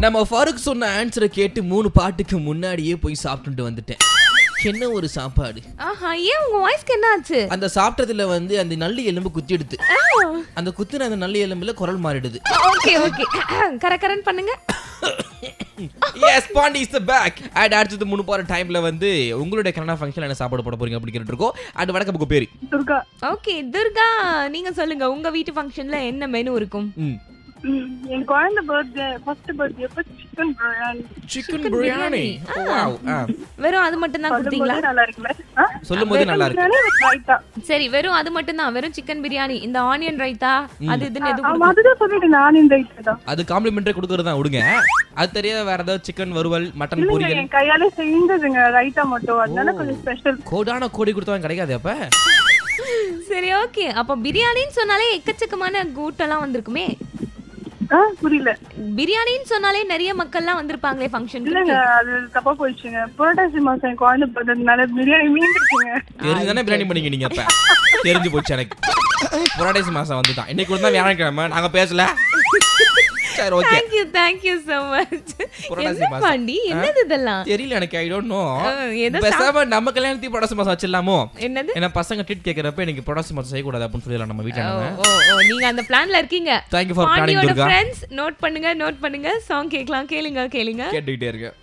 நம்ம ஃபருக் சொன்ன ஆன்சரை கேட்டு மூணு பாட்டுக்கு முன்னாடியே போய் சாப்பிட்டுட்டு வந்துட்டேன் என்ன ஒரு சாப்பாடு ஆஹா ஏன் உங்க வாய்ஸ்க்கு என்ன ஆச்சு அந்த சாப்பிட்டதுல வந்து அந்த நல்லி எலும்பு குத்தி எடுத்து அந்த குத்துன அந்த நல்லி எலும்புல குரல் மாறிடுது ஓகே ஓகே கரகரன் பண்ணுங்க yes Pandi is the back and அடுத்தது மூணு போற டைம்ல வந்து உங்களுடைய கனடா ஃபங்க்ஷன் என்ன சாப்பாடு போட போறீங்க அப்படி கேட்டு இருக்கோம் அண்ட் வணக்கம் உங்க பேரு துர்கா ஓகே துர்கா நீங்க சொல்லுங்க உங்க வீட்டு ஃபங்க்ஷன்ல என்ன மெனு இருக்கும் ம் ம், என் குழந்தை பர்த்டே ஃபர்ஸ்ட் பர்த்டே அப்ப chicken biryani chicken biryani wow வெறும் அது மட்டும் தான் கொடுத்தீங்களா சொல்லும்போது நல்லா இருக்குல்ல ஆ? சொல்லும் போதே நல்லா இருக்கு பிரியாணி with raita. சரி வெறும் அது மட்டும் தான் வெறும் சிக்கன் பிரியாணி இந்த ஆனியன் ரைத்தா அது இதுன்னு எதுவும் ஆமா அதுதான் சொல்லிட்டு நான் இந்த ரைட்டா தான் அது காம்ப்ளிமெண்டரி கொடுக்கறது தான் விடுங்க அது தெரியாத வேற ஏதாவது சிக்கன் வறுவல் மட்டன் இல்லைங்க பொரியல் என் கையாலே செஞ்சதுங்க ரைட்டா மட்டும் அதனால கொஞ்சம் ஸ்பெஷல் கோடான கோடி கொடுத்தவன் கிடைக்காது அப்ப சரி ஓகே அப்ப பிரியாணின்னு சொன்னாலே எக்கச்சக்கமான கூட்டம்லாம் வந்திருக்குமே ஆ புரியல பிரியாணின்னு சொன்னாலே நிறைய மக்கள்லாம் வந்திருப்பாங்களே ஃபங்க்ஷனுக்கு இல்லங்க அது தப்பா போயிடுச்சுங்க புரட்டாசி மாசம் என் குழந்தை பிறந்ததுனால பிரியாணி மீந்துருச்சுங்க தெரிஞ்சு தானே பிரியாணி பண்ணீங்க நீங்க அப்ப தெரிஞ்சு போச்சு எனக்கு புரடேசி மாசம் வந்துதான் இன்னைக்கு கூட தான் வியாழக்கிழமை நாங்க பேசல சரி okay thank you thank you so much Purattasi என்ன மாசம். பாண்டி என்னது இதெல்லாம் தெரியல எனக்கு ஐ டோன்ட் நோ அஹ், ஏதோ பேசாம நம்ம கல்யாணத்தையும் புரடாசி மாசம் வச்சிடலாமோ என்னது ஏன்னா பசங்க ட்ரீட் கேக்குறப்ப எனக்கு புரடாசி மாசம் செய்யக்கூடாது அப்படின்னு சொல்லிடலாம் நம்ம வீட்டுல ஓ நம்ம ஓ, ஓ, நீங்க அந்த பிளான்ல இருக்கீங்க தேங்க்யூ ஃபார் பிளானிங் பாண்டியோட துர்கா ஃப்ரெண்ட்ஸ் நோட் பண்ணுங்க நோட் பண்ணுங்க சாங் கேட்கலாம் கேளுங்க கேளுங்க கேட்டுக்கிட்டே இருக்கேன்